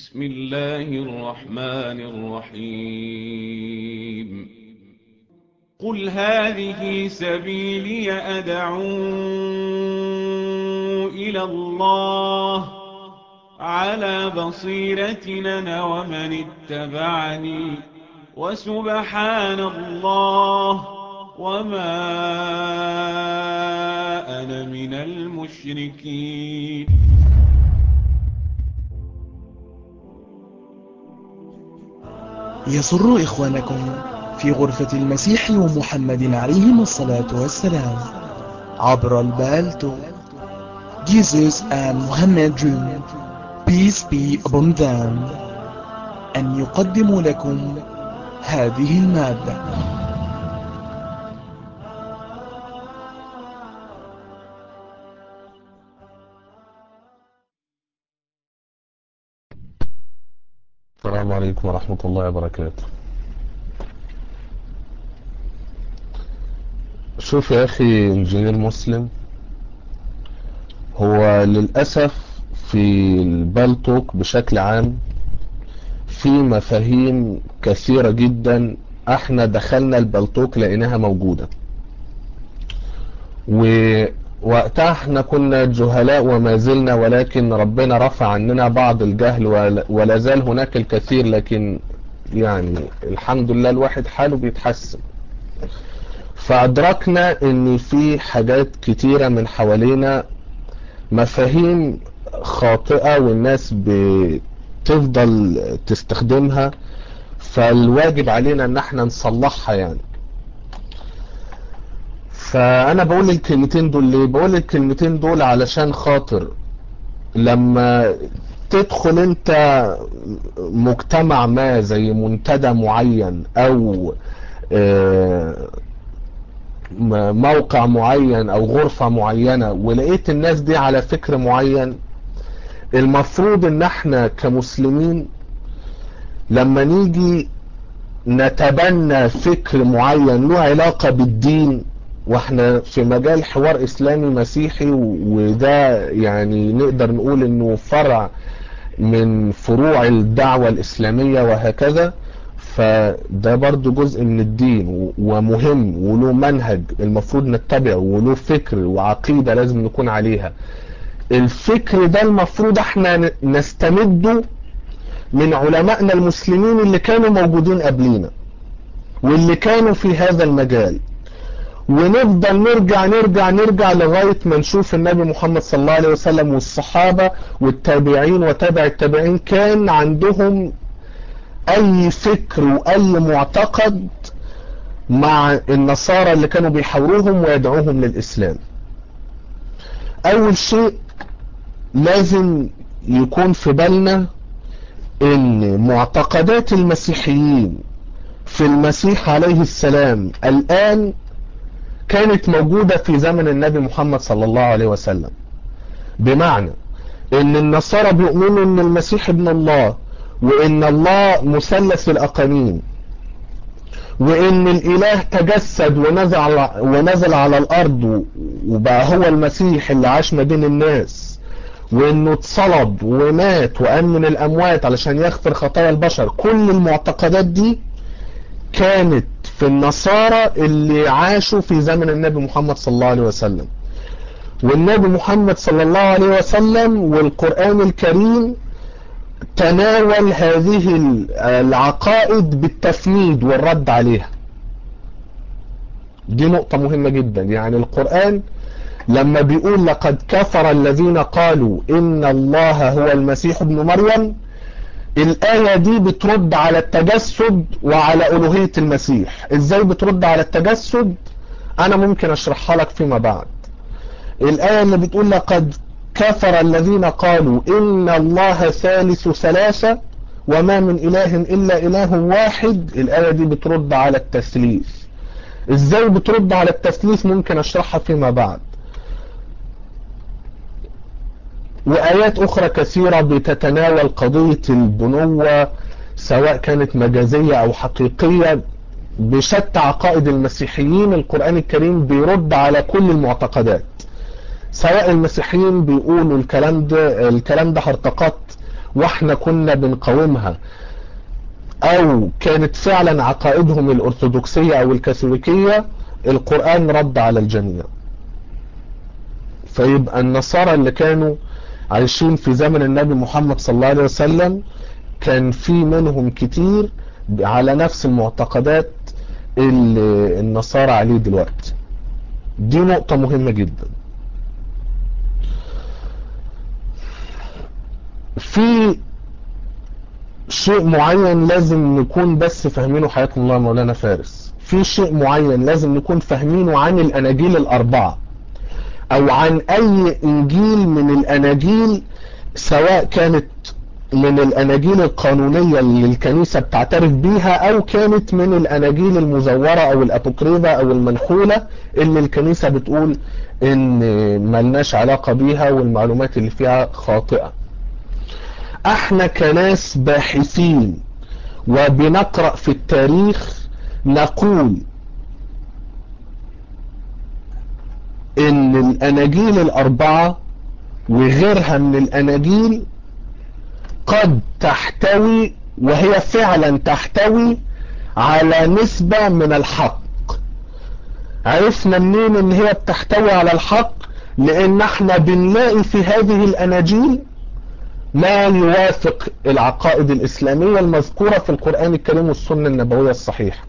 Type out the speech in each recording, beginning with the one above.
بسم الله الرحمن الرحيم قل هذه سبيلي أدعو إلى الله على بصيرتنا ومن اتبعني وسبحان الله وما أنا من المشركين يسر إخوانكم في غرفة المسيح ومحمد عليهم الصلاة والسلام عبر البالتو Jesus and Muhammad dream Peace be upon them أن يقدموا لكم هذه المادة السلام عليكم ورحمة الله وبركاته شوف يا أخي إنجينير مسلم هو للأسف في البالتوك بشكل عام في مفاهيم كثيرة جدا احنا دخلنا البالتوك لقيناها موجودة ووقتها احنا كنا جهلاء وما زلنا ولكن ربنا رفع عننا بعض الجهل ولا زال هناك الكثير لكن يعني الحمد لله الواحد حاله بيتحسن فأدركنا ان في حاجات كتيرة من حوالينا مفاهيم خاطئة والناس بتفضل تستخدمها فالواجب علينا ان احنا نصلحها يعني فانا بقول الكلمتين دول ليه بقول الكلمتين دول علشان خاطر لما تدخل انت مجتمع ما زي منتدى معين او موقع معين او غرفة معينة ولقيت الناس دي على فكر معين المفروض ان احنا كمسلمين لما نيجي نتبنى فكر معين له علاقة بالدين واحنا في مجال حوار اسلامي مسيحي وده يعني نقدر نقول انه فرع من فروع الدعوة الاسلامية وهكذا فده برضو جزء من الدين ومهم وله منهج المفروض نتبعه وله فكر وعقيدة لازم نكون عليها الفكر ده المفروض احنا نستمده من علمائنا المسلمين اللي كانوا موجودين قبلينا واللي كانوا في هذا المجال ونفضل نرجع نرجع نرجع لغاية ما نشوف النبي محمد صلى الله عليه وسلم والصحابة والتابعين وتابع التابعين كان عندهم اي فكر واي معتقد مع النصارى اللي كانوا بيحاوروهم ويدعوهم للاسلام اول شيء لازم يكون في بالنا ان معتقدات المسيحيين في المسيح عليه السلام الان كانت موجودة في زمن النبي محمد صلى الله عليه وسلم بمعنى ان النصارى بيؤمنوا ان المسيح ابن الله وان الله مثلث الاقانيم وان الاله تجسد ونزل على, ونزل على الارض وبقى هو المسيح اللي عاش ما بين الناس وانه اتصلب ومات وقام من الاموات علشان يغفر خطايا البشر كل المعتقدات دي كانت في النصارى اللي عاشوا في زمن النبي محمد صلى الله عليه وسلم والنبي محمد صلى الله عليه وسلم والقرآن الكريم تناول هذه العقائد بالتفنيد والرد عليها دي نقطة مهمة جدا يعني القرآن لما بيقول لقد كفر الذين قالوا إن الله هو المسيح ابن مريم الآية دي بترد على التجسد وعلى ألوهية المسيح إزاي بترد على التجسد أنا ممكن أشرحها لك فيما بعد الآية اللي بتقول لقد كفر الذين قالوا إن الله ثالث ثلاثة وما من إله إلا إله واحد الآية دي بترد على التثليث إزاي بترد على التثليث ممكن أشرحها فيما بعد وآيات أخرى كثيرة بتتناول قضية البنوة سواء كانت مجازية أو حقيقية بشتى عقائد المسيحيين القرآن الكريم بيرد على كل المعتقدات سواء المسيحيين بيقولوا الكلام ده الكلام ده هرطقات واحنا كنا بنقاومها او كانت فعلا عقائدهم الارثوذكسية او الكاثوليكية القرآن رد على الجميع فيبقى النصارى اللي كانوا عايشين في زمن النبي محمد صلى الله عليه وسلم كان في منهم كتير على نفس المعتقدات اللي النصارى عليه دلوقتي دي نقطة مهمة جدا في شيء معين لازم نكون بس فاهمينه حياكم الله مولانا فارس في شيء معين لازم نكون فاهمينه عن الاناجيل الاربعة او عن اي انجيل من الاناجيل سواء كانت من الاناجيل القانونية اللي الكنيسة بتعترف بيها او كانت من الاناجيل المزورة او الابوكريفة او المنحولة اللي الكنيسة بتقول ان ملناش علاقة بيها والمعلومات اللي فيها خاطئة احنا كناس باحثين وبنقرأ في التاريخ نقول ان الاناجيل الاربعة وغيرها من الاناجيل قد تحتوي وهي فعلا تحتوي على نسبة من الحق عرفنا منين ان هي بتحتوي على الحق لان احنا بنلاقي في هذه الاناجيل ما يوافق العقائد الاسلامية المذكورة في القرآن الكريم والسنة النبوية الصحيحة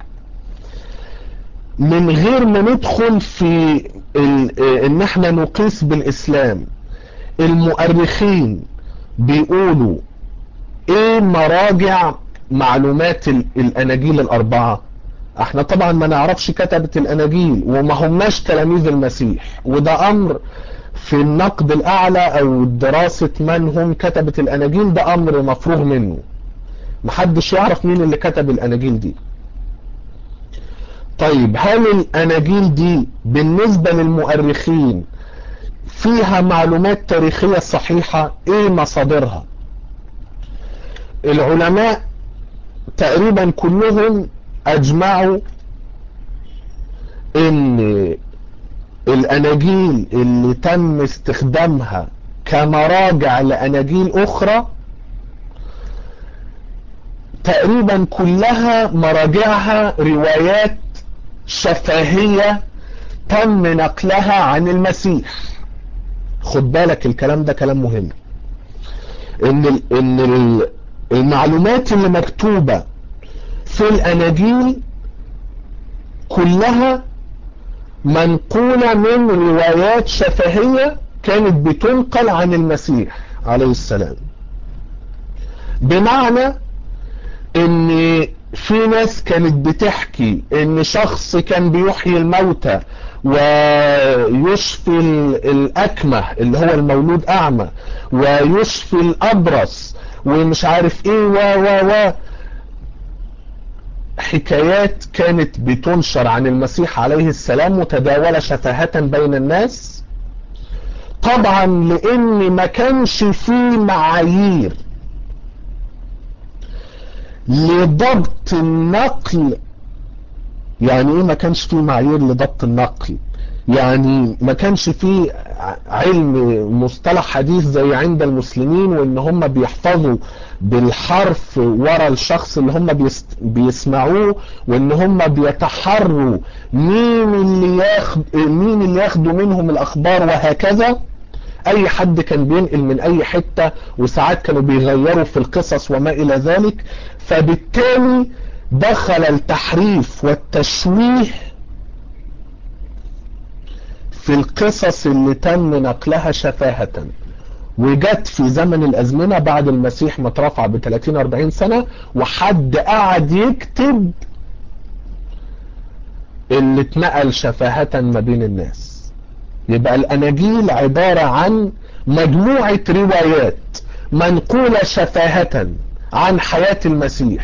من غير ما ندخل في ان احنا نقيس بالاسلام المؤرخين بيقولوا ايه مراجع معلومات الاناجيل الاربعة احنا طبعا ما نعرفش كتبة الاناجيل وما هماش تلاميذ المسيح وده امر في النقد الاعلى او دراسة من هم كتبة الاناجيل ده امر مفروغ منه محدش يعرف مين اللي كتب الاناجيل دي طيب هل الاناجيل دي بالنسبة للمؤرخين فيها معلومات تاريخية صحيحة ايه مصادرها العلماء تقريبا كلهم اجمعوا ان الاناجيل اللي تم استخدامها كمراجع لاناجيل اخرى تقريبا كلها مراجعها روايات شفاهية تم نقلها عن المسيح خد بالك الكلام ده كلام مهم ان ال ان ال المعلومات اللي مكتوبة في الاناجيل كلها منقولة من روايات شفهية كانت بتنقل عن المسيح عليه السلام بمعنى ان في ناس كانت بتحكي ان شخص كان بيحيي الموتى ويشفي الاكمه اللي هو المولود اعمى ويشفي الابرص ومش عارف ايه و و و حكايات كانت بتنشر عن المسيح عليه السلام متداولة شفاهة بين الناس طبعا لان ما كانش فيه معايير لضبط النقل يعني ايه ما كانش فيه معايير لضبط النقل يعني ما كانش فيه علم مصطلح حديث زي عند المسلمين وان هم بيحفظوا بالحرف ورا الشخص اللي هم بيسمعوه وان هم بيتحروا مين اللي ياخد مين اللي ياخدوا منهم الاخبار وهكذا اي حد كان بينقل من اي حتة وساعات كانوا بيغيروا في القصص وما الى ذلك فبالتالي دخل التحريف والتشويه في القصص اللي تم نقلها شفاهة وجت في زمن الازمنة بعد المسيح ما اترفع ب 30 40 سنة وحد قعد يكتب اللي اتنقل شفاهة ما بين الناس يبقى الاناجيل عبارة عن مجموعة روايات منقولة شفاهة عن حياة المسيح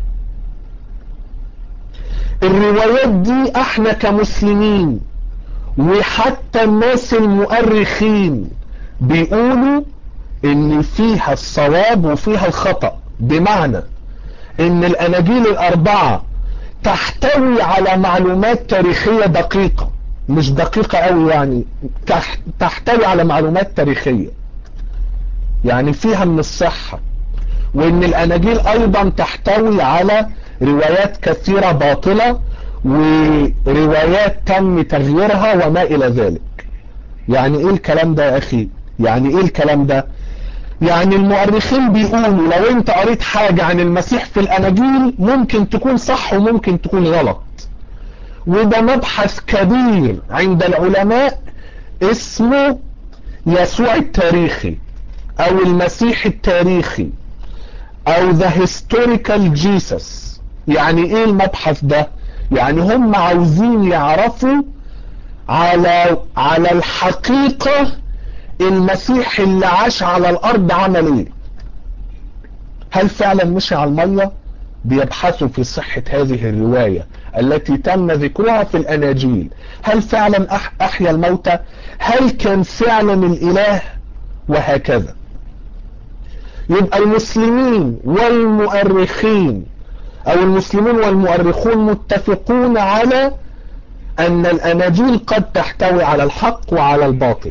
الروايات دي احنا كمسلمين وحتى الناس المؤرخين بيقولوا ان فيها الصواب وفيها الخطأ بمعنى ان الاناجيل الاربعة تحتوي على معلومات تاريخية دقيقة مش دقيقة قوي يعني تحتوي على معلومات تاريخية يعني فيها من الصحة وان الاناجيل ايضا تحتوي على روايات كثيرة باطلة وروايات تم تغييرها وما الى ذلك يعني ايه الكلام ده يا اخي يعني ايه الكلام ده يعني المؤرخين بيقولوا لو انت قريت حاجة عن المسيح في الاناجيل ممكن تكون صح وممكن تكون غلط وده مبحث كبير عند العلماء اسمه يسوع التاريخي او المسيح التاريخي او ذا هيستوريكال جيسس يعني ايه المبحث ده يعني هم عاوزين يعرفوا على على الحقيقة المسيح اللي عاش على الارض عمل ايه هل فعلا مشي على المية بيبحثوا في صحة هذه الرواية التي تم ذكرها في الاناجيل هل فعلا أح احيا الموتى هل كان فعلا الاله وهكذا يبقى المسلمين والمؤرخين او المسلمون والمؤرخون متفقون على ان الاناجيل قد تحتوي على الحق وعلى الباطل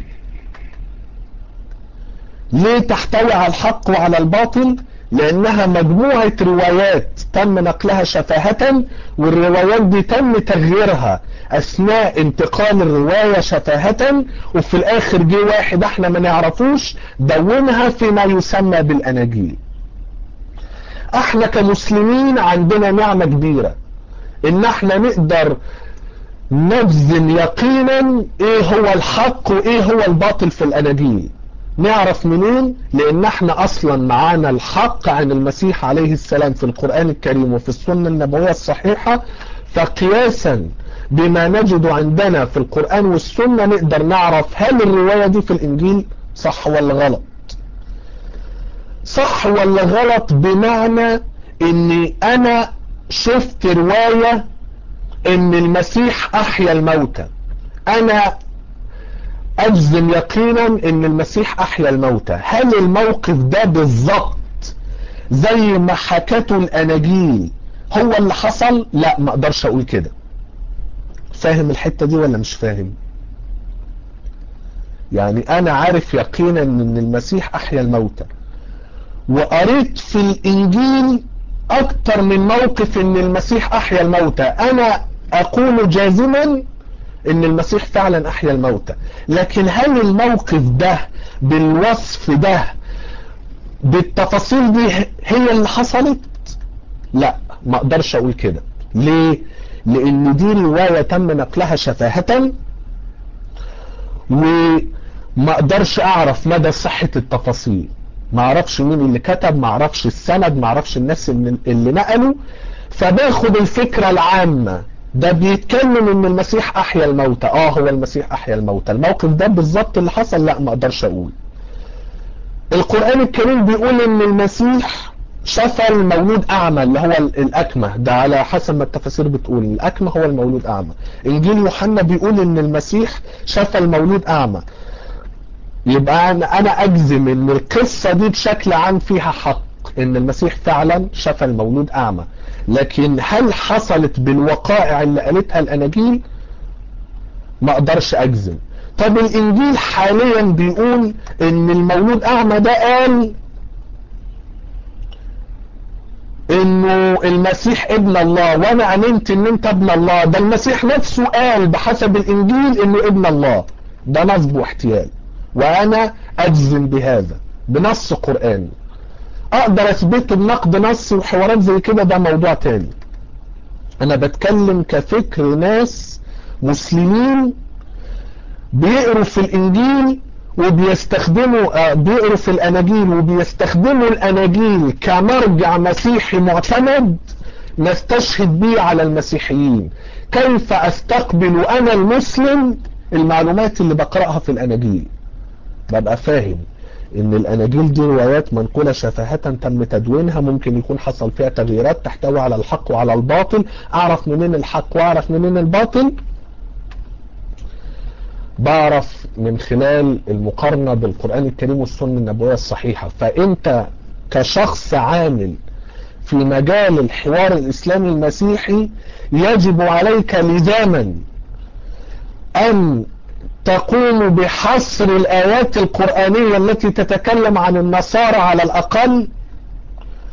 ليه تحتوي على الحق وعلى الباطل لانها مجموعة روايات تم نقلها شفاهة والروايات دي تم تغييرها اثناء انتقال الرواية شفاهة وفي الاخر جه واحد احنا ما نعرفوش دونها فيما يسمى بالاناجيل احنا كمسلمين عندنا نعمة كبيرة ان احنا نقدر نجزم يقينا ايه هو الحق وايه هو الباطل في الاناجيل نعرف منين لان احنا اصلا معانا الحق عن المسيح عليه السلام في القرآن الكريم وفي السنة النبوية الصحيحة فقياسا بما نجد عندنا في القرآن والسنة نقدر نعرف هل الرواية دي في الانجيل صح ولا غلط صح ولا غلط بمعنى اني انا شفت رواية ان المسيح احيا الموتى انا اجزم يقينا ان المسيح احيا الموتى هل الموقف ده بالظبط زي ما حكته الاناجيل هو اللي حصل لا ما اقدرش اقول كده فاهم الحتة دي ولا مش فاهم يعني انا عارف يقينا ان المسيح احيا الموتى وقريت في الانجيل اكتر من موقف ان المسيح احيا الموتى انا اقول جازما ان المسيح فعلا احيا الموتى لكن هل الموقف ده بالوصف ده بالتفاصيل دي هي اللي حصلت لا ما اقدرش اقول كده ليه لان دي رواية تم نقلها شفاهة وما اقدرش اعرف مدى صحة التفاصيل ما اعرفش مين اللي كتب ما اعرفش السند ما اعرفش الناس اللي نقلوا فباخد الفكرة العامة ده بيتكلم ان المسيح احيا الموتى اه هو المسيح احيا الموتى الموقف ده بالظبط اللي حصل لا ما اقدرش اقول القرآن الكريم بيقول ان المسيح شفى المولود اعمى اللي هو الاكمه ده على حسب ما التفاسير بتقول الاكمه هو المولود اعمى انجيل يوحنا بيقول ان المسيح شفى المولود اعمى يبقى انا انا اجزم ان القصة دي بشكل عام فيها حق ان المسيح فعلا شفى المولود اعمى لكن هل حصلت بالوقائع اللي قالتها الاناجيل ما اقدرش اجزم طب الانجيل حاليا بيقول ان المولود اعمى ده قال انه المسيح ابن الله وانا امنت ان انت ابن الله ده المسيح نفسه قال بحسب الانجيل انه ابن الله ده نصب واحتيال وانا اجزم بهذا بنص قرآني اقدر اثبته بنقد نص وحوارات زي كده ده موضوع تاني انا بتكلم كفكر ناس مسلمين بيقروا في الانجيل وبيستخدموا آه بيقروا في الاناجيل وبيستخدموا الاناجيل كمرجع مسيحي معتمد نستشهد به على المسيحيين كيف استقبل انا المسلم المعلومات اللي بقرأها في الاناجيل ببقى فاهم ان الاناجيل دي روايات منقولة شفاهة تم تدوينها ممكن يكون حصل فيها تغييرات تحتوي على الحق وعلى الباطل اعرف منين الحق واعرف منين الباطل بعرف من خلال المقارنة بالقرآن الكريم والسنة النبوية الصحيحة فانت كشخص عامل في مجال الحوار الاسلامي المسيحي يجب عليك لزاما ان تقوم بحصر الآيات القرآنية التي تتكلم عن النصارى على الأقل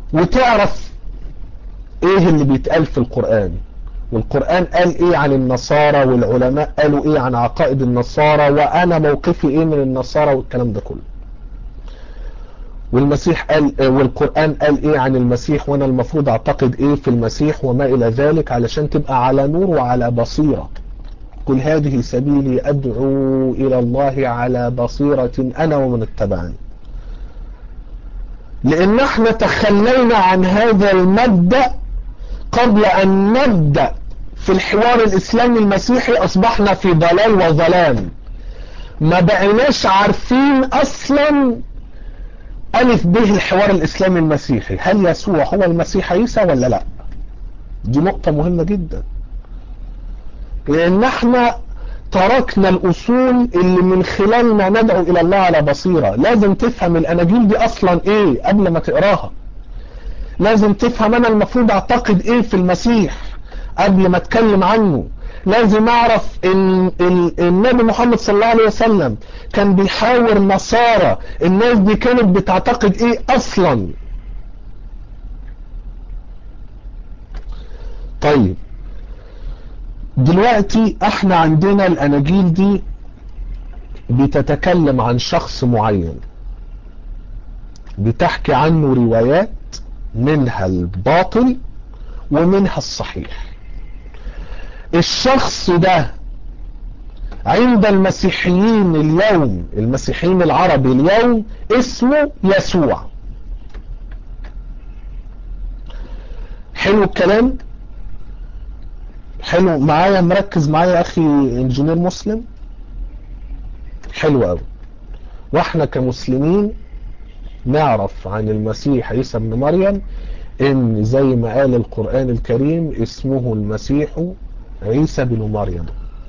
وتعرف ايه اللي بيتقال في القرآن والقرآن قال ايه عن النصارى والعلماء قالوا ايه عن عقائد النصارى وانا موقفي ايه من النصارى والكلام ده كله والمسيح قال والقرآن قال ايه عن المسيح وانا المفروض اعتقد ايه في المسيح وما الى ذلك علشان تبقى على نور وعلى بصيرة قل هذه سبيلي ادعو الى الله على بصيرة انا ومن اتبعني لان احنا تخلينا عن هذا المبدأ قبل ان نبدأ في الحوار الاسلامي المسيحي اصبحنا في ضلال وظلام ما بقيناش عارفين اصلا ألف به الحوار الإسلامي المسيحي هل يسوع هو المسيح عيسى ولا لا دي نقطة مهمة جدا لأن احنا تركنا الأصول اللي من خلالنا ندعو إلى الله على بصيرة لازم تفهم الأناجيل دي أصلا إيه قبل ما تقراها لازم تفهم أنا المفروض أعتقد إيه في المسيح قبل ما أتكلم عنه لازم اعرف ان النبي محمد صلى الله عليه وسلم كان بيحاور نصارى الناس دي كانت بتعتقد ايه اصلا طيب دلوقتي احنا عندنا الاناجيل دي بتتكلم عن شخص معين بتحكي عنه روايات منها الباطل ومنها الصحيح الشخص ده عند المسيحيين اليوم المسيحيين العرب اليوم اسمه يسوع حلو الكلام حلو معايا مركز معايا اخي انجينير مسلم حلو قوي واحنا كمسلمين نعرف عن المسيح عيسى ابن مريم ان زي ما قال القرآن الكريم اسمه المسيح عيسى بن مريم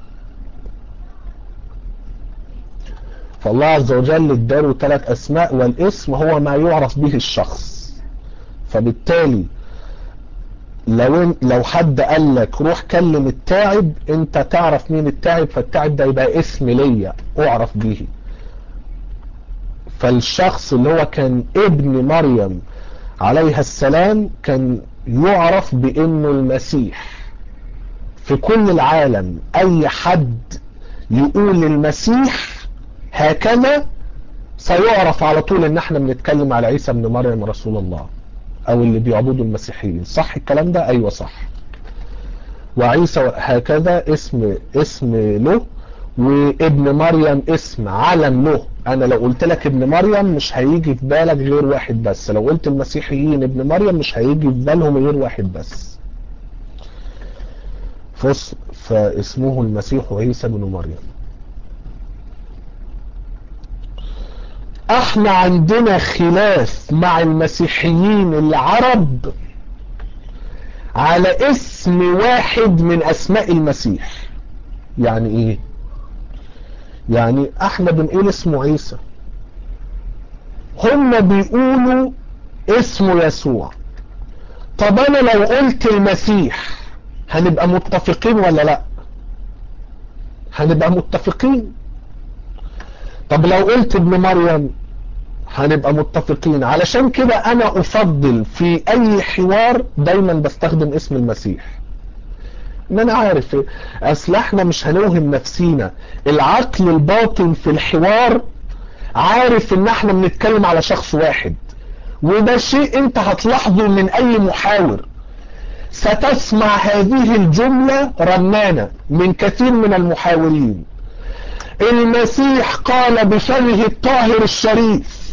فالله عز وجل اداله ثلاث اسماء والاسم هو ما يعرف به الشخص فبالتالي لو لو حد قال لك روح كلم التاعب انت تعرف مين التاعب فالتاعب ده يبقى اسم ليا اعرف به فالشخص اللي هو كان ابن مريم عليها السلام كان يعرف بانه المسيح في كل العالم اي حد يقول المسيح هكذا سيعرف على طول ان احنا بنتكلم على عيسى ابن مريم رسول الله او اللي بيعبدوا المسيحيين صح الكلام ده ايوه صح وعيسى هكذا اسم اسم له وابن مريم اسم علم له انا لو قلت لك ابن مريم مش هيجي في بالك غير واحد بس لو قلت المسيحيين ابن مريم مش هيجي في بالهم غير واحد بس فص فاسمه المسيح عيسى بن مريم احنا عندنا خلاف مع المسيحيين العرب على اسم واحد من اسماء المسيح يعني ايه يعني احنا بنقول اسمه عيسى هم بيقولوا اسمه يسوع طب انا لو قلت المسيح هنبقى متفقين ولا لا هنبقى متفقين طب لو قلت ابن مريم هنبقى متفقين علشان كده انا افضل في اي حوار دايما بستخدم اسم المسيح ان انا عارف اصل احنا مش هنوهم نفسينا العقل الباطن في الحوار عارف ان احنا بنتكلم على شخص واحد وده شيء انت هتلاحظه من اي محاور ستسمع هذه الجملة رنانة من كثير من المحاورين المسيح قال بفمه الطاهر الشريف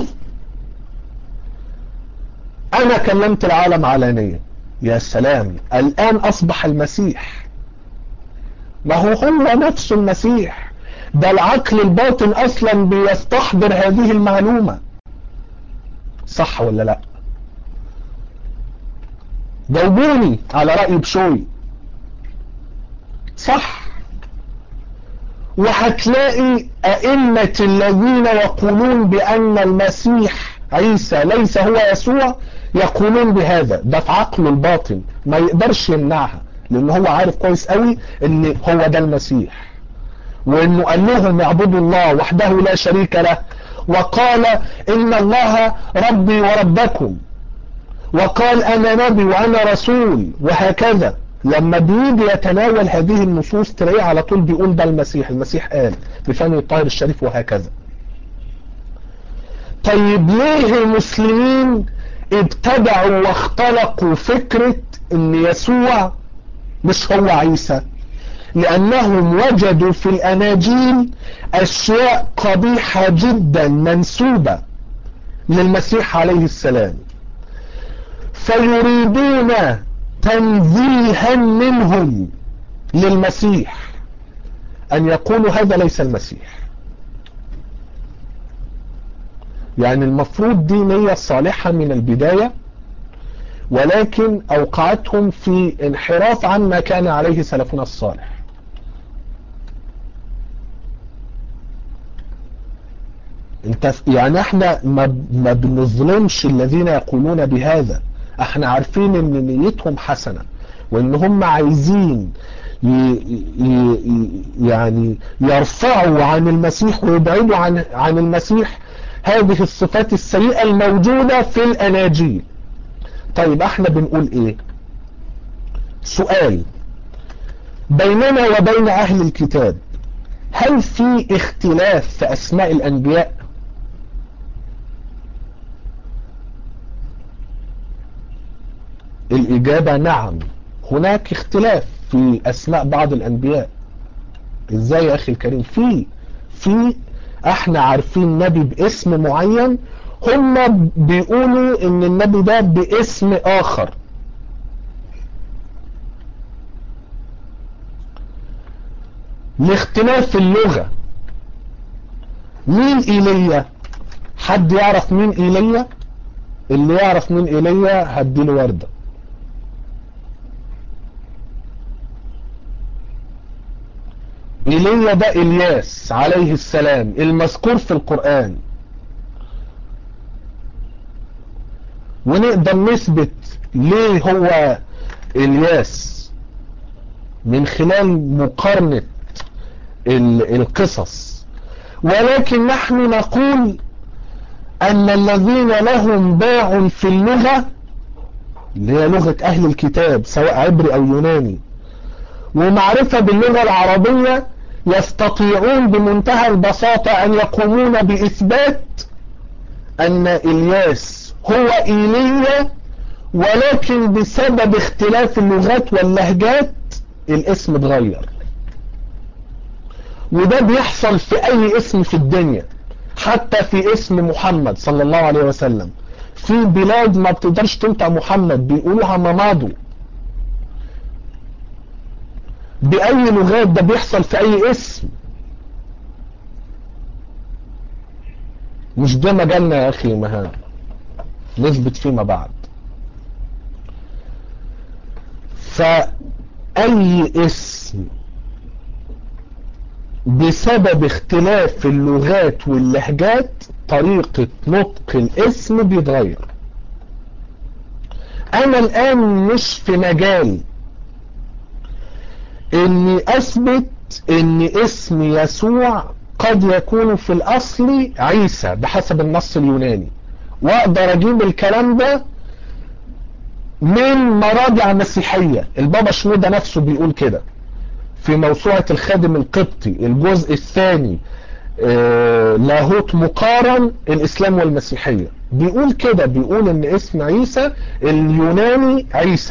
انا كلمت العالم علانيا يا سلام الان اصبح المسيح ما هو هو نفسه المسيح ده العقل الباطن اصلا بيستحضر هذه المعلومة صح ولا لا جاوبوني على رأي بشوي صح وهتلاقي أئمة الذين يقولون بأن المسيح عيسى ليس هو يسوع يقولون بهذا ده في عقله الباطن ما يقدرش يمنعها لأن هو عارف كويس قوي ان هو ده المسيح وانه قال لهم اعبدوا الله وحده لا شريك له وقال ان الله ربي وربكم وقال انا نبي وانا رسول وهكذا لما بيجي يتناول هذه النصوص تلاقيه على طول بيقول ده المسيح المسيح قال بفم الطاهر الشريف وهكذا طيب ليه المسلمين ابتدعوا واختلقوا فكرة ان يسوع مش هو عيسى لانهم وجدوا في الاناجيل اشياء قبيحة جدا منسوبة للمسيح عليه السلام فيريدون تنزيها منهم للمسيح ان يقولوا هذا ليس المسيح يعني المفروض دي نية صالحة من البداية ولكن اوقعتهم في انحراف عما كان عليه سلفنا الصالح انت يعني احنا ما, ما بنظلمش الذين يقولون بهذا احنا عارفين ان نيتهم حسنة وان هم عايزين ي ي يعني يرفعوا عن المسيح ويبعدوا عن عن المسيح هذه الصفات السيئة الموجودة في الاناجيل طيب احنا بنقول ايه سؤال بيننا وبين اهل الكتاب هل في اختلاف في اسماء الانبياء الاجابة نعم هناك اختلاف في اسماء بعض الانبياء ازاي يا اخي الكريم في في احنا عارفين نبي باسم معين هم بيقولوا ان النبي ده باسم اخر لاختلاف اللغة مين ايليا حد يعرف مين ايليا اللي يعرف مين ايليا هديله وردة ايليا ده الياس عليه السلام المذكور في القرآن ونقدر نثبت ليه هو الياس من خلال مقارنة القصص ولكن نحن نقول ان الذين لهم باع في اللغة اللي هي لغة اهل الكتاب سواء عبري او يوناني ومعرفة باللغة العربية يستطيعون بمنتهى البساطة ان يقومون باثبات ان الياس هو ايليا ولكن بسبب اختلاف اللغات واللهجات الاسم اتغير وده بيحصل في اي اسم في الدنيا حتى في اسم محمد صلى الله عليه وسلم في بلاد ما بتقدرش تنطق محمد بيقولوها مامادو بأي لغات ده بيحصل في أي اسم مش ده مجالنا يا أخي مهان نثبت فيما بعد فأي اسم بسبب اختلاف اللغات واللهجات طريقة نطق الاسم بيتغير انا الان مش في مجال اني اثبت ان اسم يسوع قد يكون في الاصل عيسى بحسب النص اليوناني واقدر اجيب الكلام ده من مراجع مسيحية البابا شنودة نفسه بيقول كده في موسوعة الخادم القبطي الجزء الثاني آه لاهوت مقارن الاسلام والمسيحية بيقول كده بيقول ان اسم عيسى اليوناني عيسى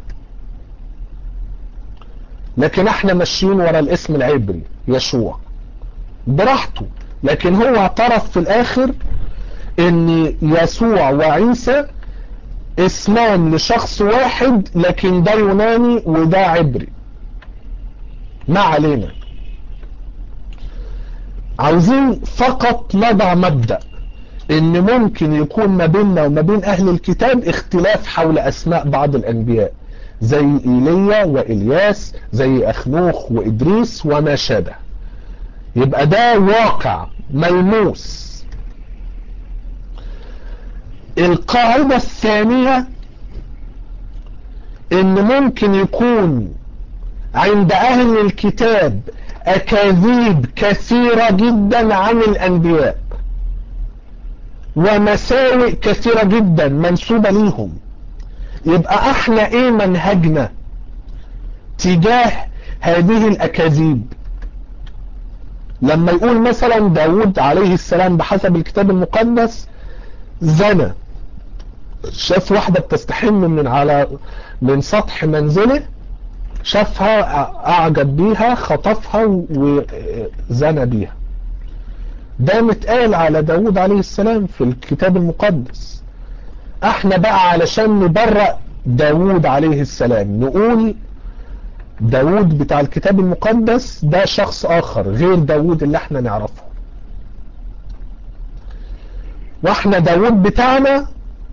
لكن احنا ماشيين ورا الاسم العبري يشوع براحته لكن هو اعترف في الاخر ان يسوع وعيسى اسمان لشخص واحد لكن ده يوناني وده عبري ما علينا عاوزين فقط نضع مبدأ ان ممكن يكون ما بيننا وما بين اهل الكتاب اختلاف حول اسماء بعض الانبياء زي ايليا والياس زي اخنوخ وادريس وما شابه يبقى ده واقع ملموس القاعدة الثانية ان ممكن يكون عند اهل الكتاب اكاذيب كثيرة جدا عن الانبياء ومساوئ كثيرة جدا منسوبة ليهم يبقى احنا ايه منهجنا تجاه هذه الاكاذيب لما يقول مثلا داود عليه السلام بحسب الكتاب المقدس زنى شاف واحدة بتستحم من على من سطح منزله شافها اعجب بيها خطفها وزنى بيها ده متقال على داود عليه السلام في الكتاب المقدس احنا بقى علشان نبرأ داود عليه السلام نقول داود بتاع الكتاب المقدس ده شخص اخر غير داود اللي احنا نعرفه واحنا داود بتاعنا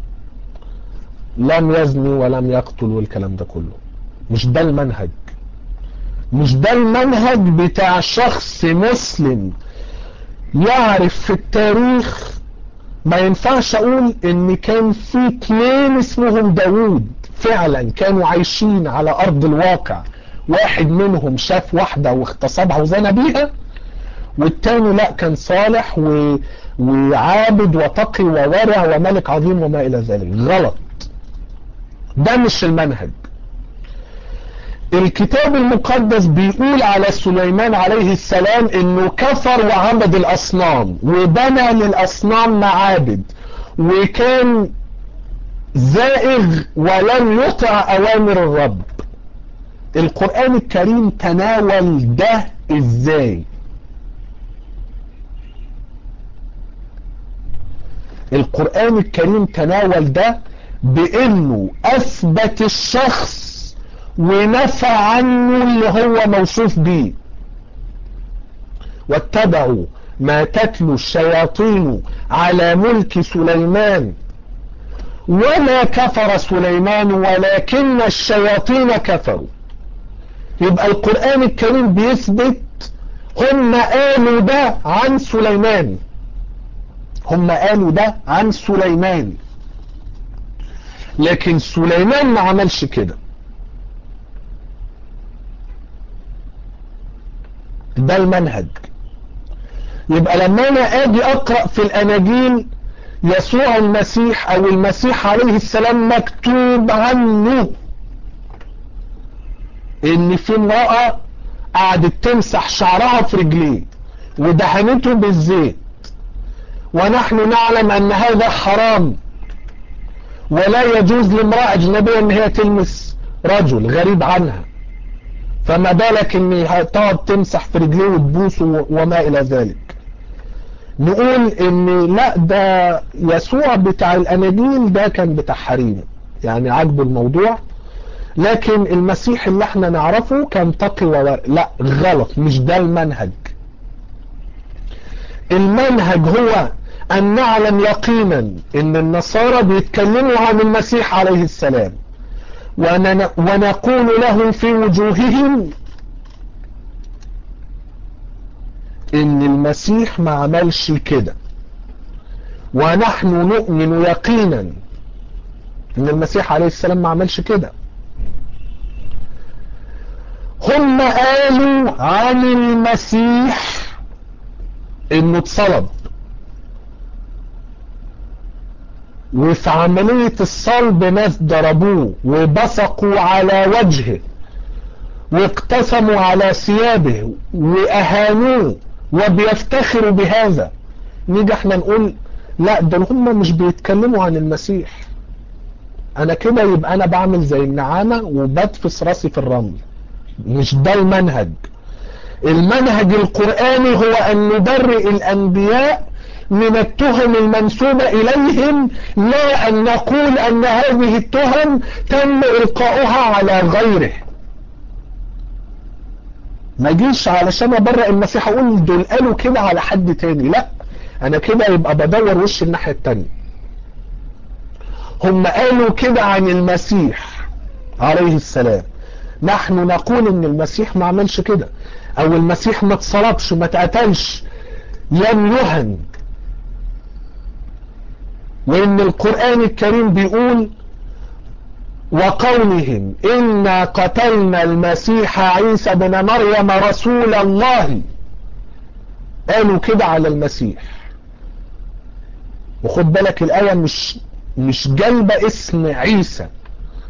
لم يزني ولم يقتل والكلام ده كله مش ده المنهج مش ده المنهج بتاع شخص مسلم يعرف في التاريخ ما ينفعش اقول ان كان في اتنين اسمهم داوود فعلا كانوا عايشين على ارض الواقع واحد منهم شاف واحدة واغتصبها وزنى بيها والتاني لا كان صالح و... وعابد وتقي وورع وملك عظيم وما الى ذلك غلط ده مش المنهج الكتاب المقدس بيقول على سليمان عليه السلام انه كفر وعبد الاصنام وبنى للاصنام معابد وكان زائغ ولم يطع اوامر الرب القرآن الكريم تناول ده ازاي القرآن الكريم تناول ده بانه اثبت الشخص ونفى عنه اللي هو موصوف به واتبعوا ما تتلو الشياطين على ملك سليمان وما كفر سليمان ولكن الشياطين كفروا يبقى القرآن الكريم بيثبت هم قالوا ده عن سليمان هم قالوا ده عن سليمان لكن سليمان ما عملش كده ده المنهج يبقى لما انا اجي اقرأ في الاناجيل يسوع المسيح او المسيح عليه السلام مكتوب عنه ان في امرأة قعدت تمسح شعرها في رجليه ودهنته بالزيت ونحن نعلم ان هذا حرام ولا يجوز لامرأة اجنبية ان هي تلمس رجل غريب عنها فما بالك ان تقعد تمسح في رجليه وتبوسه وما الى ذلك نقول ان لا ده يسوع بتاع الاناجيل ده كان بتاع حريم يعني عجبه الموضوع لكن المسيح اللي احنا نعرفه كان تقي وورع لا غلط مش ده المنهج المنهج هو ان نعلم يقينا ان النصارى بيتكلموا عن المسيح عليه السلام ونقول لهم في وجوههم ان المسيح ما عملش كده ونحن نؤمن يقينا ان المسيح عليه السلام ما عملش كده هم قالوا عن المسيح انه اتصلب وفي عملية الصلب ناس ضربوه وبصقوا على وجهه واقتسموا على ثيابه واهانوه وبيفتخروا بهذا نيجي احنا نقول لا ده هم مش بيتكلموا عن المسيح انا كده يبقى انا بعمل زي النعامة وبدفس راسي في الرمل مش ده المنهج المنهج القرآني هو ان نبرئ الانبياء من التهم المنسوبة اليهم لا ان نقول ان هذه التهم تم القاؤها على غيره ما جيش علشان ابرئ المسيح اقول دول قالوا كده على حد تاني لا انا كده يبقى بدور وش الناحية التانية هم قالوا كده عن المسيح عليه السلام نحن نقول ان المسيح ما عملش كده او المسيح ما اتصلبش ما اتقتلش لم يهن وان القرآن الكريم بيقول وقولهم إنا قتلنا المسيح عيسى بن مريم رسول الله قالوا كده على المسيح وخد بالك الآية مش مش جلبة اسم عيسى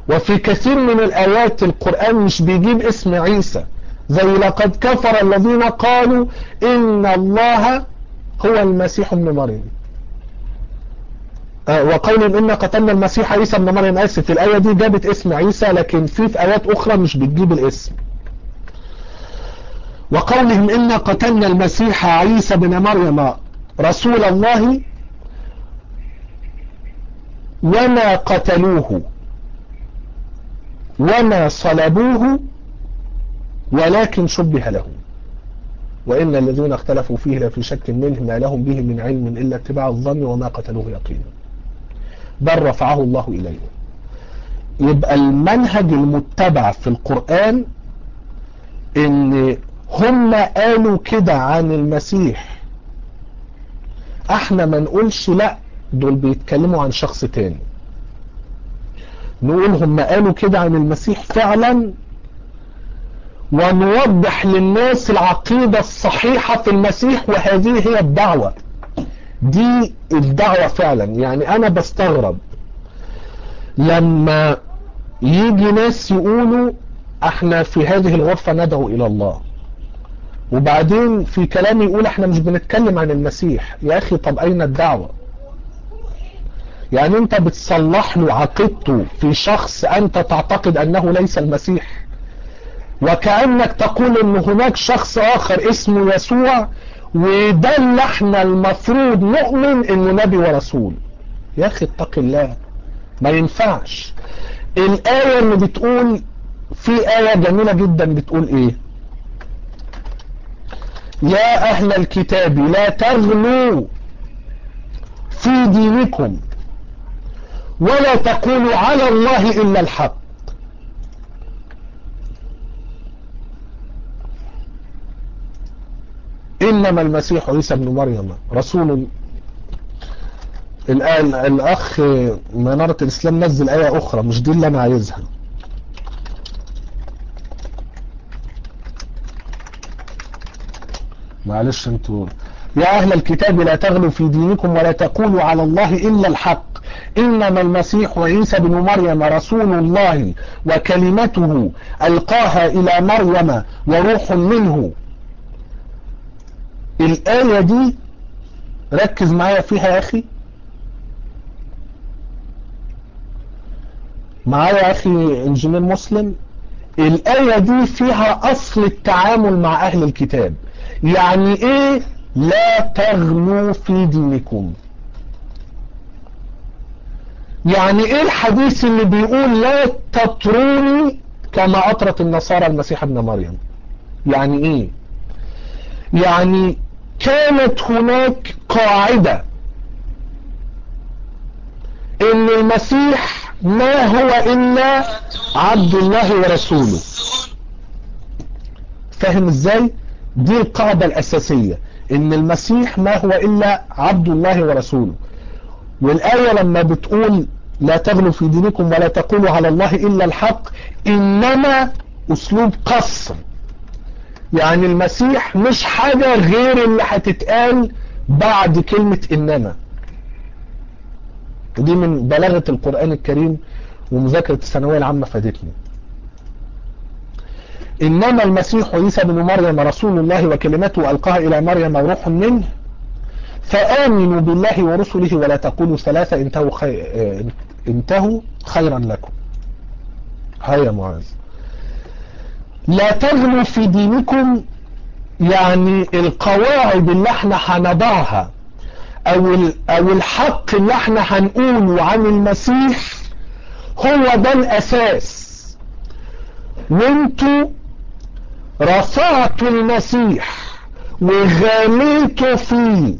وفي كثير من الآيات القرآن مش بيجيب اسم عيسى زي لقد كفر الذين قالوا إن الله هو المسيح ابن مريم وقول إن قتلنا المسيح عيسى ابن مريم آسف الآية دي جابت اسم عيسى لكن في في آيات أخرى مش بتجيب الاسم وقولهم إن قتلنا المسيح عيسى بن مريم رسول الله وما قتلوه وما صلبوه ولكن شبه لهم وإن الذين اختلفوا فيه لفي شك منه ما لهم به من علم إلا اتباع الظن وما قتلوه يقينا بل رفعه الله إليه يبقى المنهج المتبع في القرآن ان هم قالوا كده عن المسيح احنا ما نقولش لا دول بيتكلموا عن شخص تاني نقول هم قالوا كده عن المسيح فعلا ونوضح للناس العقيدة الصحيحة في المسيح وهذه هي الدعوة دي الدعوة فعلا يعني انا بستغرب لما يجي ناس يقولوا احنا في هذه الغرفة ندعو الى الله وبعدين في كلام يقول احنا مش بنتكلم عن المسيح يا اخي طب اين الدعوة يعني انت بتصلح له عقيدته في شخص انت تعتقد انه ليس المسيح وكأنك تقول ان هناك شخص اخر اسمه يسوع وده اللي احنا المفروض نؤمن انه نبي ورسول يا اخي اتق الله ما ينفعش الآية اللي بتقول في آية جميلة جدا بتقول ايه يا اهل الكتاب لا تغلوا في دينكم ولا تقولوا على الله الا الحق انما المسيح عيسى ابن مريم رسول الآن الاخ منارة الاسلام نزل ايه اخرى مش دي اللي انا عايزها معلش انتوا يا اهل الكتاب لا تغلوا في دينكم ولا تقولوا على الله الا الحق انما المسيح عيسى بن مريم رسول الله وكلمته القاها الى مريم وروح منه الايه دي ركز معايا فيها يا اخي معايا يا اخي انجينير مسلم الايه دي فيها اصل التعامل مع اهل الكتاب يعني ايه لا تغلوا في دينكم يعني ايه الحديث اللي بيقول لا تطروني كما اطرت النصارى المسيح ابن مريم يعني ايه يعني كانت هناك قاعدة ان المسيح ما هو الا عبد الله ورسوله فاهم ازاي دي القاعدة الاساسية ان المسيح ما هو الا عبد الله ورسوله والآية لما بتقول لا تغلوا في دينكم ولا تقولوا على الله إلا الحق إنما أسلوب قصر يعني المسيح مش حاجة غير اللي هتتقال بعد كلمة إنما ودي من بلاغة القرآن الكريم ومذاكرة الثانوية العامة فادتني إنما المسيح عيسى بن مريم رسول الله وكلمته ألقاها إلى مريم وروح منه فآمنوا بالله ورسله ولا تقولوا ثلاثة انتهوا, خي... انتهوا خيرا لكم هيا معاذ لا تغلوا في دينكم يعني القواعد اللي احنا هنضعها او, ال... او الحق اللي احنا هنقوله عن المسيح هو ده الاساس وانتوا رفعتوا المسيح وغاليتوا فيه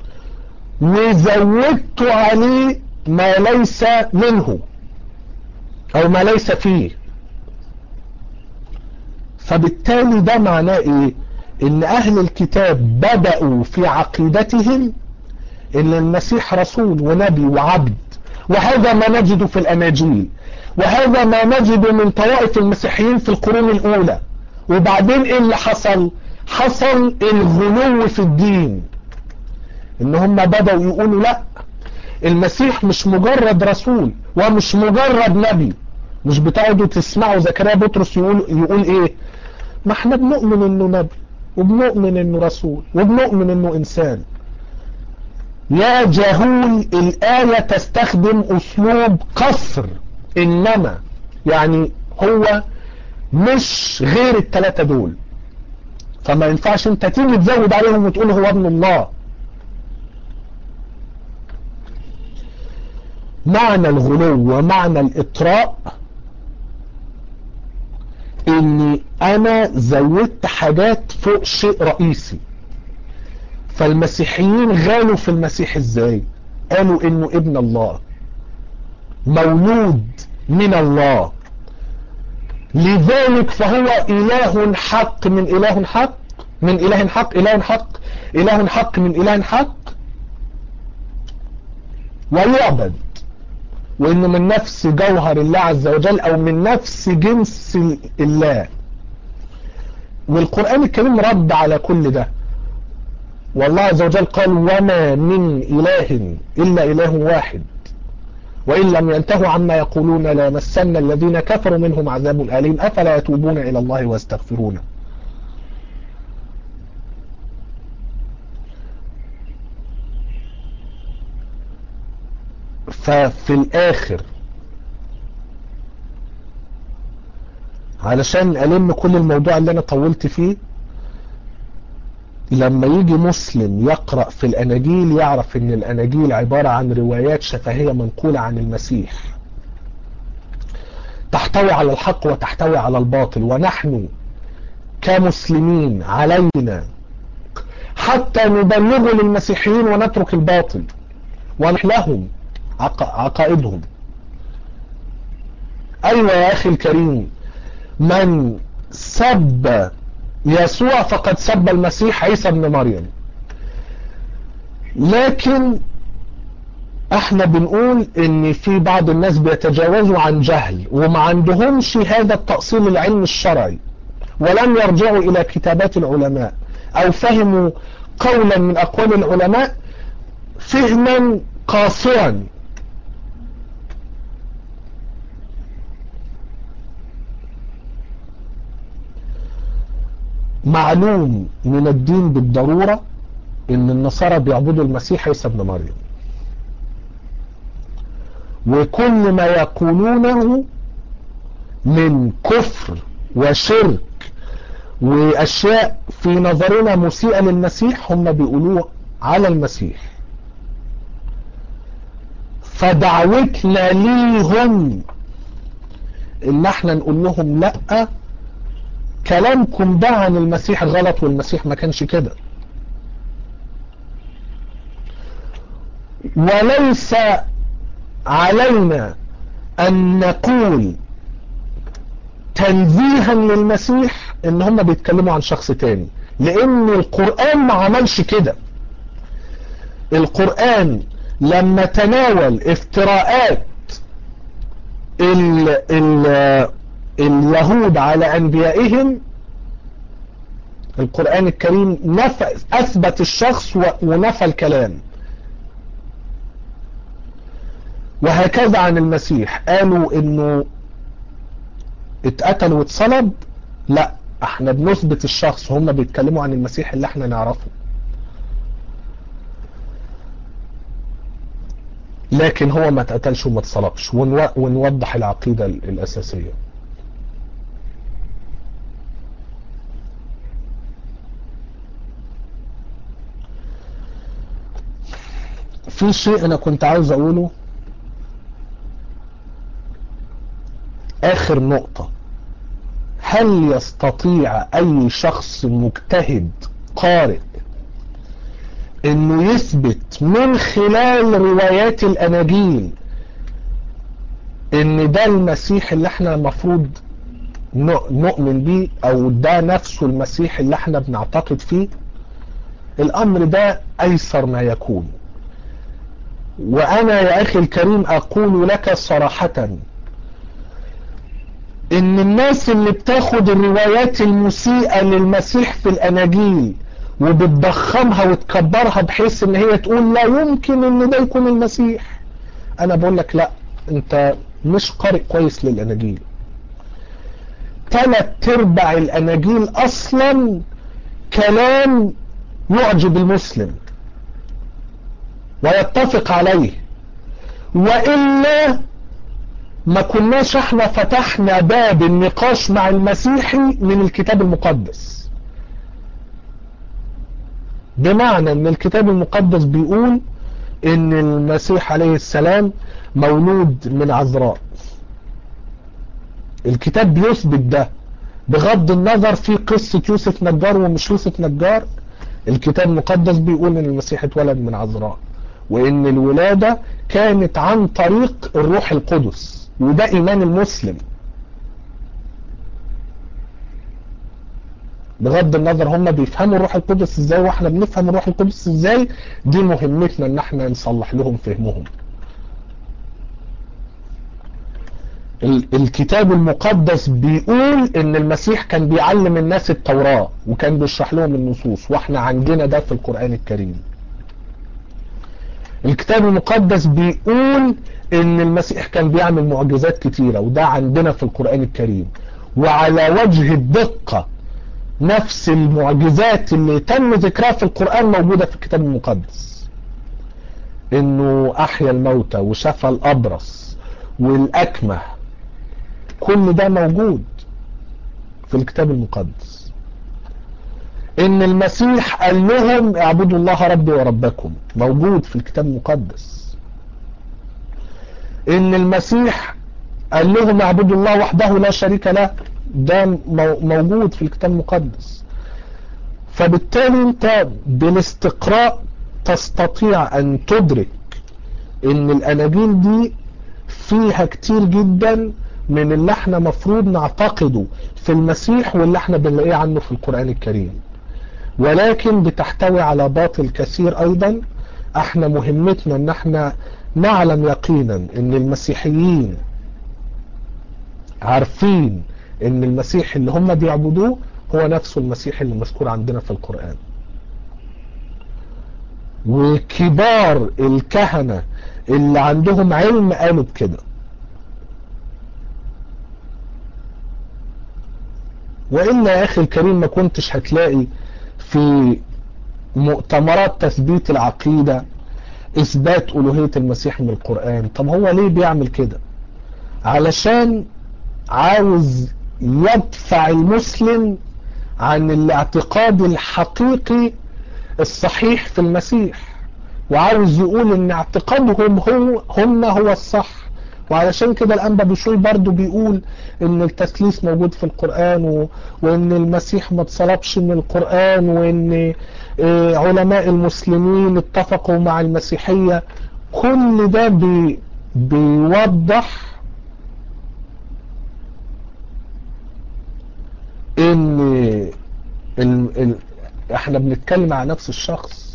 وزودت عليه ما ليس منه او ما ليس فيه فبالتالي ده معناه ايه ان اهل الكتاب بدأوا في عقيدتهم ان المسيح رسول ونبي وعبد وهذا ما نجد في الاناجيل وهذا ما نجد من طوائف المسيحيين في القرون الاولى وبعدين ايه اللي حصل حصل الغلو في الدين ان هم بدأوا يقولوا لا المسيح مش مجرد رسول ومش مجرد نبي مش بتقعدوا تسمعوا زكريا بطرس يقول يقول ايه ما احنا بنؤمن انه نبي وبنؤمن انه رسول وبنؤمن انه انسان يا جهول الآية تستخدم اسلوب قصر انما يعني هو مش غير الثلاثة دول فما ينفعش انت تيجي تزود عليهم وتقول هو ابن الله معنى الغلو ومعنى الاطراء اني انا زودت حاجات فوق شيء رئيسي فالمسيحيين غالوا في المسيح ازاي قالوا انه ابن الله مولود من الله لذلك فهو اله حق من اله حق من اله حق اله حق اله حق من اله حق ويعبد وانه من نفس جوهر الله عز وجل او من نفس جنس الله والقرآن الكريم رد على كل ده والله عز وجل قال وما من اله الا اله واحد وإن لم ينتهوا عما يقولون لمسن الذين كفروا منهم عذاب أليم أفلا يتوبون إلى الله ويستغفرونه ففي الآخر علشان ألم كل الموضوع اللي أنا طولت فيه لما يجي مسلم يقرأ في الأناجيل يعرف ان الأناجيل عبارة عن روايات شفهية منقولة عن المسيح تحتوي على الحق وتحتوي على الباطل ونحن كمسلمين علينا حتى نبلغ للمسيحيين ونترك الباطل ونحلهم عقائدهم أيوة يا أخي الكريم من سب يسوع فقد سب المسيح عيسى ابن مريم لكن احنا بنقول ان في بعض الناس بيتجاوزوا عن جهل وما عندهمش هذا التأصيل العلم الشرعي ولم يرجعوا الى كتابات العلماء او فهموا قولا من اقوال العلماء فهما قاصرا معلوم من الدين بالضرورة ان النصارى بيعبدوا المسيح عيسى ابن مريم وكل ما يقولونه من كفر وشرك واشياء في نظرنا مسيئة للمسيح هم بيقولوه على المسيح فدعوتنا ليهم ان احنا نقول لهم لأ كلامكم ده عن المسيح غلط والمسيح ما كانش كده وليس علينا ان نقول تنزيها للمسيح ان هم بيتكلموا عن شخص تاني لان القرآن ما عملش كده القرآن لما تناول افتراءات ال ال اليهود على أنبيائهم القرآن الكريم نفى أثبت الشخص ونفى الكلام وهكذا عن المسيح قالوا انه اتقتل واتصلب لا احنا بنثبت الشخص هم بيتكلموا عن المسيح اللي احنا نعرفه لكن هو ما اتقتلش وما اتصلبش ونوضح العقيدة الأساسية في شيء انا كنت عاوز اقوله اخر نقطة هل يستطيع اي شخص مجتهد قارئ انه يثبت من خلال روايات الاناجيل ان ده المسيح اللي احنا المفروض نؤمن بيه او ده نفسه المسيح اللي احنا بنعتقد فيه الامر ده ايسر ما يكون وانا يا اخي الكريم اقول لك صراحة ان الناس اللي بتاخد الروايات المسيئة للمسيح في الاناجيل وبتضخمها وتكبرها بحيث ان هي تقول لا يمكن ان ده يكون المسيح انا بقول لك لا انت مش قارئ كويس للاناجيل ثلاث ارباع الاناجيل اصلا كلام يعجب المسلم ويتفق عليه وإلا ما كناش احنا فتحنا باب النقاش مع المسيحي من الكتاب المقدس بمعنى ان الكتاب المقدس بيقول ان المسيح عليه السلام مولود من عذراء الكتاب بيثبت ده بغض النظر في قصة يوسف نجار ومش يوسف نجار الكتاب المقدس بيقول ان المسيح اتولد من عذراء وان الولادة كانت عن طريق الروح القدس وده ايمان المسلم بغض النظر هم بيفهموا الروح القدس ازاي واحنا بنفهم الروح القدس ازاي دي مهمتنا ان احنا نصلح لهم فهمهم الكتاب المقدس بيقول ان المسيح كان بيعلم الناس التوراة وكان بيشرح لهم النصوص واحنا عندنا ده في القرآن الكريم الكتاب المقدس بيقول ان المسيح كان بيعمل معجزات كتيرة وده عندنا في القرآن الكريم وعلى وجه الدقة نفس المعجزات اللي تم ذكرها في القرآن موجودة في الكتاب المقدس انه احيا الموتى وشفى الابرص والاكمه كل ده موجود في الكتاب المقدس ان المسيح قال لهم اعبدوا الله ربي وربكم موجود في الكتاب المقدس ان المسيح قال لهم اعبدوا الله وحده لا شريك له ده موجود في الكتاب المقدس فبالتالي انت بالاستقراء تستطيع ان تدرك ان الاناجيل دي فيها كتير جدا من اللي احنا مفروض نعتقده في المسيح واللي احنا بنلاقيه عنه في القرآن الكريم ولكن بتحتوي على باطل كثير ايضا احنا مهمتنا ان احنا نعلم يقينا ان المسيحيين عارفين ان المسيح اللي هم بيعبدوه هو نفسه المسيح اللي مذكور عندنا في القرآن وكبار الكهنة اللي عندهم علم قالوا بكده وإلا يا أخي الكريم ما كنتش هتلاقي في مؤتمرات تثبيت العقيدة إثبات ألوهية المسيح من القرآن طب هو ليه بيعمل كده علشان عاوز يدفع المسلم عن الاعتقاد الحقيقي الصحيح في المسيح وعاوز يقول ان اعتقادهم هو هم هو الصح وعلشان كده الانبا بشوي برضو بيقول ان التثليث موجود في القرآن و... وان المسيح ما اتصلبش من القرآن وان اه علماء المسلمين اتفقوا مع المسيحية كل ده بي... بيوضح ان ال... ال... احنا بنتكلم عن نفس الشخص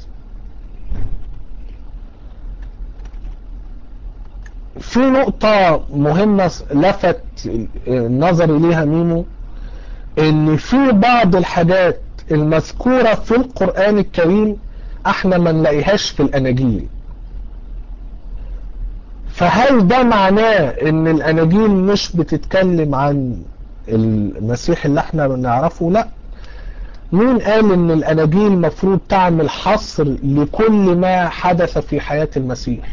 في نقطة مهمة لفت نظري ليها ميمو ان في بعض الحاجات المذكورة في القرآن الكريم احنا ما نلاقيهاش في الاناجيل فهل ده معناه ان الاناجيل مش بتتكلم عن المسيح اللي احنا بنعرفه لا مين قال ان الاناجيل مفروض تعمل حصر لكل ما حدث في حياة المسيح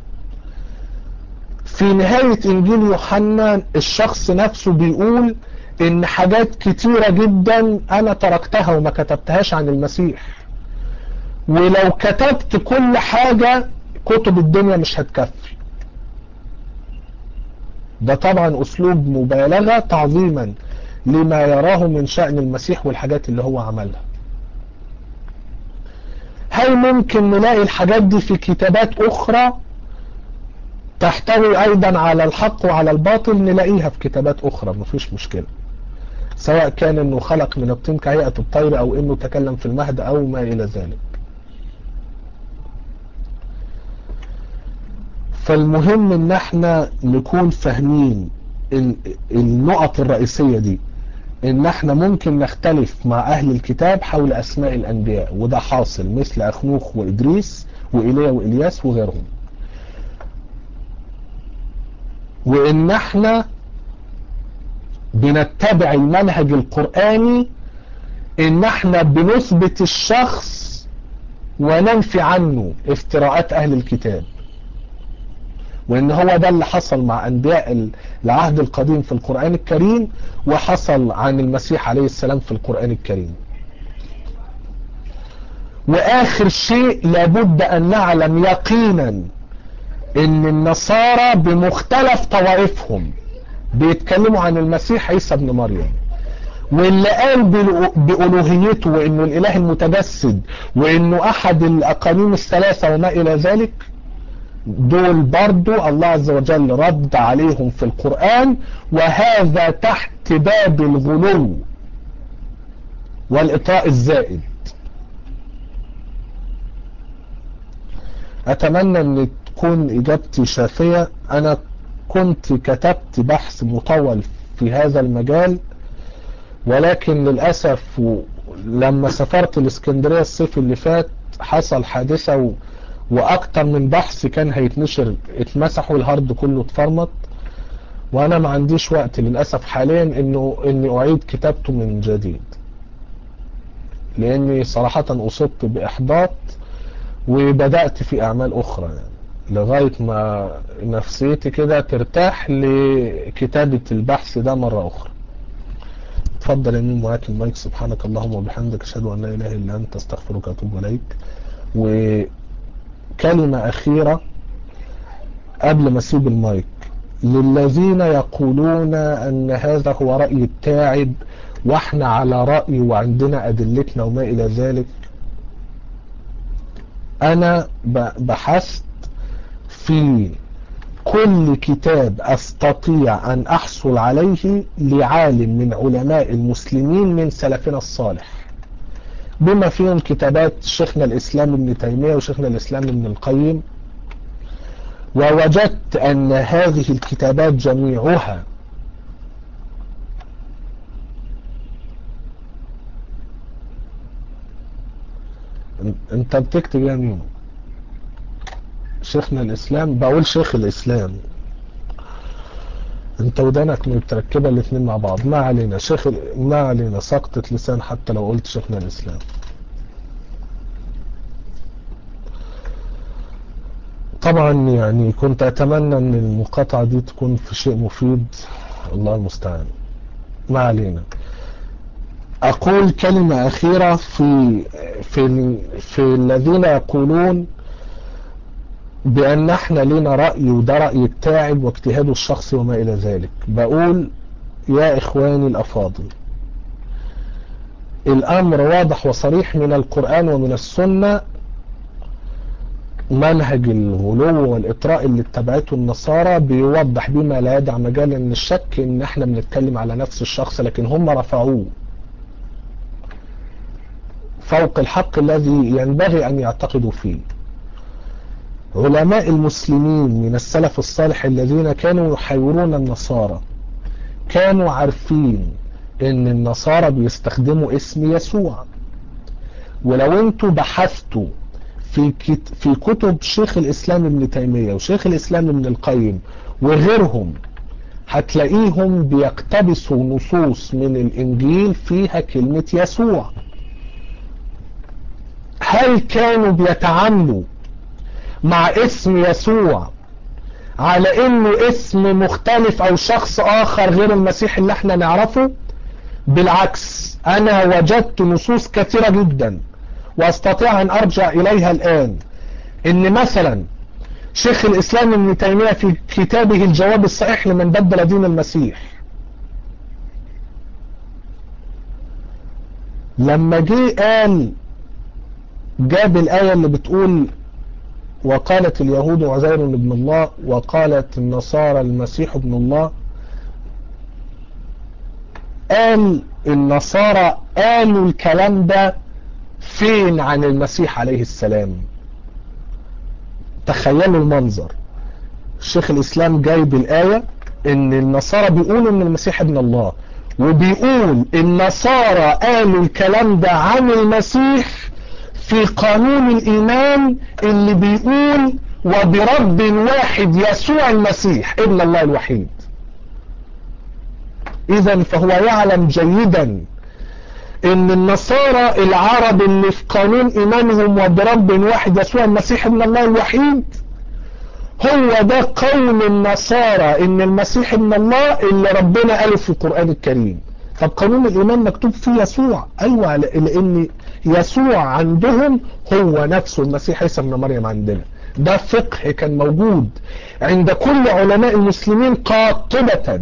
في نهاية انجيل يوحنا الشخص نفسه بيقول ان حاجات كتيرة جدا انا تركتها وما كتبتهاش عن المسيح ولو كتبت كل حاجة كتب الدنيا مش هتكفي ده طبعا اسلوب مبالغة تعظيما لما يراه من شأن المسيح والحاجات اللي هو عملها هل ممكن نلاقي الحاجات دي في كتابات اخرى تحتوي ايضا على الحق وعلى الباطل نلاقيها في كتابات اخرى مفيش مشكلة سواء كان انه خلق من الطين كهيئة الطير او انه تكلم في المهد او ما الى ذلك فالمهم ان احنا نكون فاهمين النقط الرئيسية دي ان احنا ممكن نختلف مع اهل الكتاب حول اسماء الانبياء وده حاصل مثل اخنوخ وادريس وايليا والياس وغيرهم وان احنا بنتبع المنهج القرآني ان احنا بنثبت الشخص وننفي عنه افتراءات اهل الكتاب وان هو ده اللي حصل مع انبياء العهد القديم في القرآن الكريم وحصل عن المسيح عليه السلام في القرآن الكريم واخر شيء لابد ان نعلم يقينا ان النصارى بمختلف طوائفهم بيتكلموا عن المسيح عيسى ابن مريم واللي قال بألوهيته وانه الاله المتجسد وانه احد الاقانيم الثلاثة وما الى ذلك دول برضو الله عز وجل رد عليهم في القرآن وهذا تحت باب الغلو والإطاء الزائد أتمنى أن تكون إجابتي شافية أنا كنت كتبت بحث مطول في هذا المجال ولكن للأسف لما سافرت الاسكندرية الصيف اللي فات حصل حادثة و... واكتر من بحث كان هيتنشر اتمسحوا الهارد كله اتفرمط وانا ما عنديش وقت للأسف حاليا انه اني اعيد كتابته من جديد لاني صراحة اصبت باحباط وبدأت في اعمال اخرى يعني لغاية ما نفسيتي كده ترتاح لكتابة البحث ده مرة اخرى اتفضل يا مين معاك المايك سبحانك اللهم وبحمدك اشهد ان لا اله الا انت استغفرك واتوب اليك وكلمة اخيرة قبل ما اسيب المايك للذين يقولون ان هذا هو رأي التاعب واحنا على رأي وعندنا ادلتنا وما الى ذلك انا بحثت في كل كتاب استطيع ان احصل عليه لعالم من علماء المسلمين من سلفنا الصالح بما فيهم كتابات شيخنا الاسلام ابن تيمية وشيخنا الاسلام ابن القيم ووجدت ان هذه الكتابات جميعها انت بتكتب يا مين شيخنا الاسلام بقول شيخ الاسلام انت ودانك متركبه الاثنين مع بعض ما علينا شيخ ما علينا سقطة لسان حتى لو قلت شيخنا الاسلام طبعا يعني كنت اتمنى ان المقاطعة دي تكون في شيء مفيد الله المستعان ما علينا اقول كلمة اخيرة في في في الذين يقولون بأن احنا لنا رأي وده رأي التاعب واجتهاده الشخصي وما إلى ذلك بقول يا إخواني الأفاضل الأمر واضح وصريح من القرآن ومن السنة منهج الغلو والإطراء اللي اتبعته النصارى بيوضح بما لا يدع مجالا من الشك ان احنا بنتكلم على نفس الشخص لكن هم رفعوه فوق الحق الذي ينبغي ان يعتقدوا فيه علماء المسلمين من السلف الصالح الذين كانوا يحاورون النصارى كانوا عارفين ان النصارى بيستخدموا اسم يسوع ولو انتوا بحثتوا في كت في كتب شيخ الاسلام ابن تيمية وشيخ الاسلام ابن القيم وغيرهم هتلاقيهم بيقتبسوا نصوص من الانجيل فيها كلمة يسوع هل كانوا بيتعاملوا مع اسم يسوع على انه اسم مختلف او شخص اخر غير المسيح اللي احنا نعرفه بالعكس انا وجدت نصوص كثيرة جدا واستطيع ان ارجع اليها الان ان مثلا شيخ الاسلام ابن تيمية في كتابه الجواب الصحيح لمن بدل دين المسيح لما جه قال جاب الآية اللي بتقول وقالت اليهود عزير ابن الله وقالت النصارى المسيح ابن الله قال النصارى قالوا الكلام ده فين عن المسيح عليه السلام تخيلوا المنظر الشيخ الاسلام جايب الآية ان النصارى بيقولوا ان المسيح ابن الله وبيقول النصارى قالوا الكلام ده عن المسيح في قانون الإيمان اللي بيقول وبرب واحد يسوع المسيح ابن الله الوحيد اذا فهو يعلم جيدا ان النصارى العرب اللي في قانون ايمانهم وبرب واحد يسوع المسيح ابن الله الوحيد هو ده قول النصارى ان المسيح ابن الله اللي ربنا قاله في القرآن الكريم طب قانون الايمان مكتوب فيه يسوع ايوه لان يسوع عندهم هو نفسه المسيح عيسى ابن مريم عندنا ده فقه كان موجود عند كل علماء المسلمين قاطبة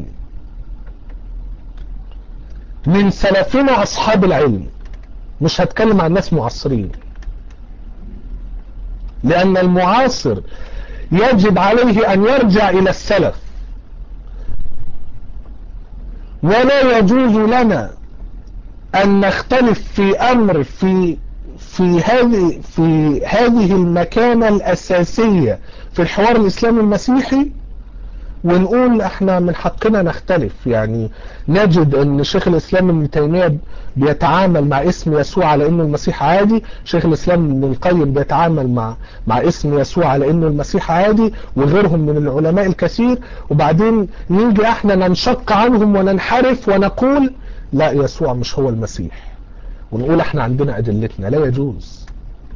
من سلفنا اصحاب العلم مش هتكلم عن ناس معاصرين لان المعاصر يجب عليه ان يرجع الى السلف ولا يجوز لنا ان نختلف في امر في في هذه في هذه المكانة الاساسية في الحوار الاسلامي المسيحي ونقول احنا من حقنا نختلف يعني نجد ان شيخ الاسلام ابن تيمية بيتعامل مع اسم يسوع على انه المسيح عادي شيخ الاسلام ابن القيم بيتعامل مع مع اسم يسوع على انه المسيح عادي وغيرهم من العلماء الكثير وبعدين نيجي احنا ننشق عنهم وننحرف ونقول لا يسوع مش هو المسيح ونقول احنا عندنا ادلتنا لا يجوز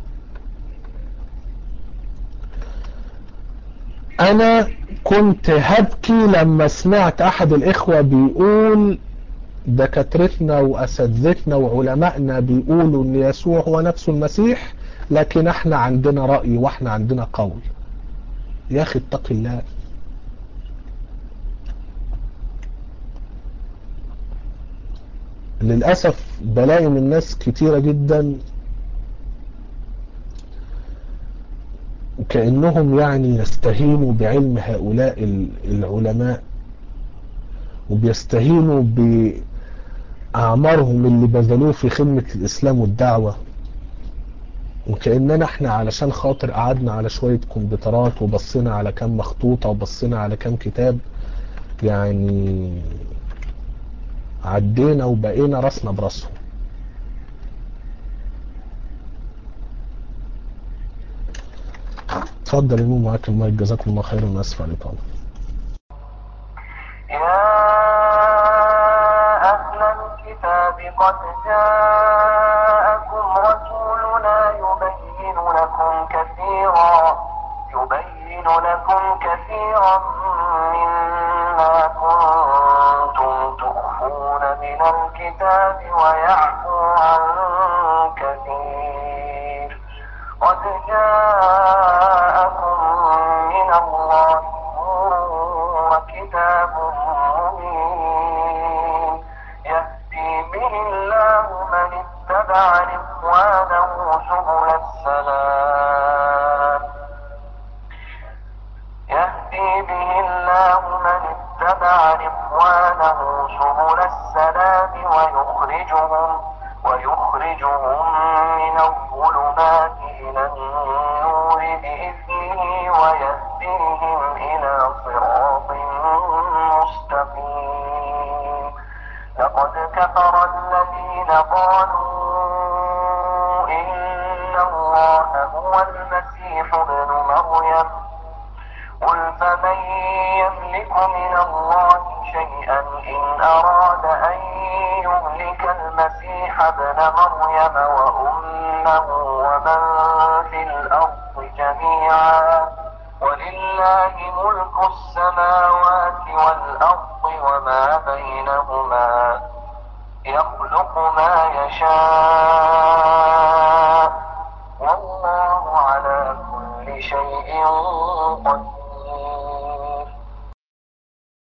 انا كنت هبكي لما سمعت احد الاخوة بيقول دكاترتنا واساتذتنا وعلمائنا بيقولوا ان يسوع هو نفسه المسيح لكن احنا عندنا رأي واحنا عندنا قول يا اخي اتق الله للأسف بلاقي من ناس كتيرة جدا كأنهم يعني يستهينوا بعلم هؤلاء العلماء وبيستهينوا بأعمارهم اللي بذلوه في خدمة الإسلام والدعوة وكأننا احنا علشان خاطر قعدنا على شوية كمبيوترات وبصينا على كام مخطوطة وبصينا على كام كتاب يعني عدينا وبقينا راسنا براسهم اتفضل يا مو معاك المايك جزاكم الله خيرا واسف على الاطاله يا أهل الكتاب قد جاءكم رسولنا يبين لكم كثيرا يبين لكم كثيرا مما كنتم تخفون من الكتاب ويعفو عن كثير قد جاءكم من الله نور وكتاب مبين يهدي به الله من اتبع رضوانه سبل السلام يهدي به الله من اتبع رضوانه سبل السلام ويخرجهم ويخرجهم من الظلمات إلى النور بإذنه ويهديهم إلى صراط مستقيم لقد كفر الذين قالوا إن الله هو المسيح ابن مريم قل فمن يملك من الله شيئا إن أراد أن يهلك المسيح ابن مريم وأمه ومن في الأرض جميعا ولله ملك السماوات والأرض وما بينهما يخلق ما يشاء والله على كل شيء قدير